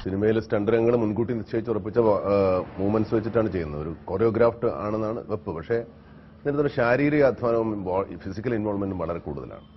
സിനിമയിൽ സ്റ്റണ്ട് രംഗങ്ങൾ മുൻകൂട്ടി നിശ്ചയിച്ച് ഉറപ്പിച്ച മൂവ്മെന്റ്സ് വെച്ചിട്ടാണ് ചെയ്യുന്നത് ഒരു കൊറിയോഗ്രാഫ്ഡ് ആണെന്നാണ് വെപ്പ് പക്ഷേ ഇതിനകത്തൊരു ശാരീരിക അധ്വാനവും ഫിസിക്കൽ ഇൻവോൾവ്മെന്റും വളരെ കൂടുതലാണ്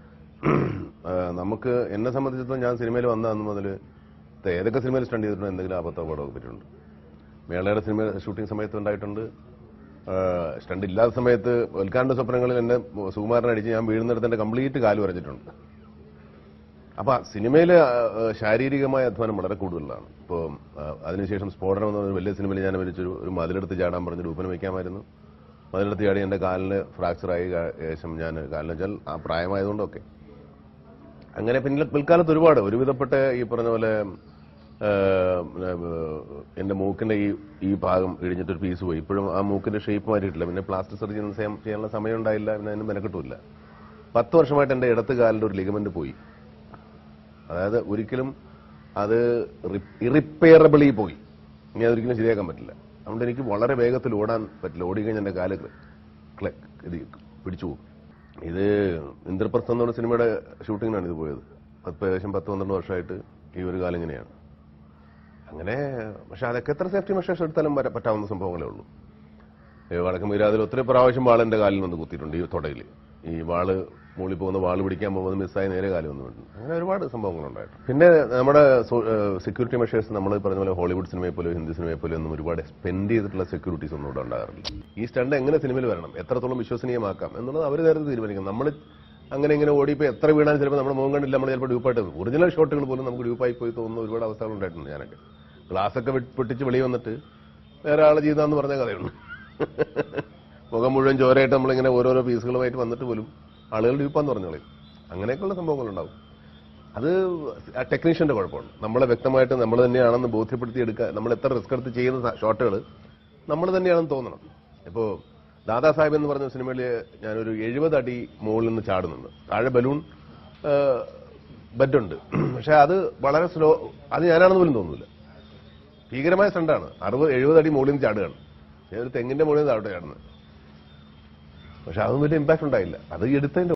ആ, നമുക്ക് എന്നെ സംബന്ധിച്ചിടത്തോളം ഞാൻ സിനിമയിൽ വന്ന അന്ന് മുതൽ ഏതൊക്കെ സിനിമയിൽ സ്റ്റണ്ട് ചെയ്തിട്ടുണ്ടോ എന്തെങ്കിലും അബദ്ധ പടമൊക്കെ പറ്റിയിട്ടുണ്ട് മേളയുടെ സിനിമ ഷൂട്ടിംഗ് സമയത്ത് ഉണ്ടായിട്ടുണ്ട് സ്റ്റണ്ട് ഇല്ലാത്ത സമയത്ത് ഉദ്ഘാടന സ്വപ്നങ്ങളിൽ എന്നെ സുകുമാരൻ അടിച്ച് ഞാൻ വീഴുന്നിടത്ത് എന്റെ കംപ്ലീറ്റ് കാല് വരച്ചിട്ടുണ്ട് അപ്പൊ സിനിമയിൽ ശാരീരികമായ അധ്വാനം വളരെ കൂടുതലാണ് ഇപ്പോൾ അതിനുശേഷം സ്ഫോടനം എന്ന ഒരു വലിയ സിനിമയിൽ ഞാൻ മരിച്ചൊരു ഒരു മതിലെടുത്ത് ചാടാൻ പറഞ്ഞു രൂപനം വയ്ക്കാമായിരുന്നു മതിലെടുത്ത് ചാടി എന്റെ കാലിന് ഫ്രാക്ചറായി ശേഷം ഞാൻ കാലിന് വെച്ചാൽ ആ പ്രായമായതുകൊണ്ടൊക്കെ അങ്ങനെ പിന്നിൽ പിൽക്കാലത്ത് ഒരുപാട് ഒരുവിധപ്പെട്ട ഈ പറഞ്ഞ പോലെ ആ, പിന്നെ, ആ, എന്റെ മൂക്കിന്റെ ഈ ഈ ഭാഗം ഇടിഞ്ഞിട്ടൊരു പീസ് പോയി ഇപ്പോഴും ആ മൂക്കിന്റെ ഷേപ്പ് മാറ്റിയിട്ടില്ല പിന്നെ പ്ലാസ്റ്റിക് സർജറി ചെയ്യാനുള്ള സമയം ഉണ്ടായില്ല പിന്നെ അതിന് മെനക്കെട്ടുമില്ല പത്ത് വർഷമായിട്ട് എന്റെ ഇടത്ത് കാലിന്റെ ഒരു ലിഗമെന്റ് പോയി അതായത് ഒരിക്കലും അത് ഇറിപ്പയറബിളി പോയി ഇനി അതൊരിക്കലും ശരിയാക്കാൻ പറ്റില്ല അതുകൊണ്ട് എനിക്ക് വളരെ വേഗത്തിൽ ഓടാൻ പറ്റില്ല ഓടി കഴിഞ്ഞാൽ എന്റെ കാല് ക്ല- ഇത് പിടിച്ചു പോകും ഇത് ഇന്ദ്രപ്രസ്ഥം എന്ന് പറഞ്ഞ സിനിമയുടെ ഷൂട്ടിങ്ങിനാണ് ഇത് പോയത് പത്ത് ഏകദേശം പത്ത് പന്ത്രണ്ട് വർഷമായിട്ട് ഈ ഒരു കാലം ഇങ്ങനെയാണ് അങ്ങനെ പക്ഷെ അതൊക്കെ എത്ര സേഫ്റ്റി മെഷേഴ്സ് എടുത്താലും വര- പറ്റാവുന്ന സംഭവങ്ങളേ ഉള്ളൂ ഈ വടക്കം വീരാതിൽ ഒത്തിരി പ്രാവശ്യം വാളിന്റെ കാലിൽ വന്ന് കുത്തിയിട്ടുണ്ട് ഈ തൊടയിൽ ഈ വാള് മുകളിൽ പോകുന്ന വാള് പിടിക്കാൻ പോകുന്നത് മിസ്സായി നേരെ കാലം വന്നു വീണു. അങ്ങനെ ഒരുപാട് സംഭവങ്ങളുണ്ടായിട്ടുണ്ട് പിന്നെ നമ്മുടെ സെക്യൂരിറ്റി മെഷേഴ്സ് നമ്മൾ പറഞ്ഞ പോലെ ഹോളിവുഡ് സിനിമയെ പോലെ ഹിന്ദി സിനിമയെ പോലെ ഒന്നും ഒരുപാട് സ്പെൻഡ് ചെയ്തിട്ടുള്ള സെക്യൂരിറ്റീസ് ഒന്നും ഇവിടെ ഉണ്ടാകാറില്ല ഈ സ്റ്റണ്ട് എങ്ങനെ സിനിമയിൽ വരണം എത്രത്തോളം വിശ്വസനീയമാക്കാം എന്നുള്ളത് അവർ നേരത്തെ തീരുമാനിക്കും നമ്മൾ അങ്ങനെ ഇങ്ങനെ ഓടിയപ്പോൾ എത്ര വീണാലും ചിലപ്പോൾ നമ്മുടെ മുഖം കണ്ടില്ല നമ്മൾ ചിലപ്പോൾ ഡ്യൂപ്പായിട്ട് പോകും. ഒറിജിനൽ ഷോട്ടുകൾ പോലും നമുക്ക് ഡ്യൂപ്പായി പോയി തോന്നുന്ന ഒരുപാട് അവസ്ഥകൾ ഉണ്ടായിട്ടുണ്ട് ഞാനൊക്കെ ഗ്ലാസ് ഒക്കെ വെട്ടി- പൊട്ടിച്ച് വെളിയിൽ വന്നിട്ട് വേറെ ആള് ചെയ്താന്ന് പറഞ്ഞ കഥയുണ്ട് മുഖം മുഴുവൻ ചോരയായിട്ട് നമ്മളിങ്ങനെ ഓരോരോ പീസുകളുമായിട്ട് വന്നിട്ട് പോലും ആളുകൾ ഡ്യൂപ്പാന്ന് പറഞ്ഞോളെ അങ്ങനെയൊക്കെയുള്ള സംഭവങ്ങളുണ്ടാവും അത് ആ ടെക്നീഷ്യന്റെ കുഴപ്പമാണ് നമ്മളെ വ്യക്തമായിട്ട് നമ്മൾ തന്നെയാണെന്ന് ബോധ്യപ്പെടുത്തി എടുക്കുക നമ്മൾ എത്ര റിസ്ക് എടുത്ത് ചെയ്യുന്ന ഷോട്ടുകൾ നമ്മൾ തന്നെയാണെന്ന് തോന്നണം ഇപ്പോ ദാദാ സാഹിബ് എന്ന് പറഞ്ഞ സിനിമയിൽ ഞാനൊരു എഴുപത് അടി മുകളിൽ നിന്ന് ചാടുന്നുണ്ട് താഴെ ബലൂൺ ബെഡുണ്ട് പക്ഷെ അത് വളരെ സ്ലോ അത് ഞാനാണെന്ന് പോലും തോന്നുന്നില്ല ഭീകരമായ സ്റ്റണ്ടാണ് അറുപത് എഴുപത് അടി മുകളിൽ നിന്ന് ചാടുകയാണ് ഞാൻ ഒരു തെങ്ങിന്റെ മുകളിൽ നിന്ന് താഴോട്ട് ചാടുന്നത് പക്ഷെ അതൊന്നും വലിയ ഇമ്പാക്ട് ഉണ്ടായില്ല അത് എടുത്തതിന്റെ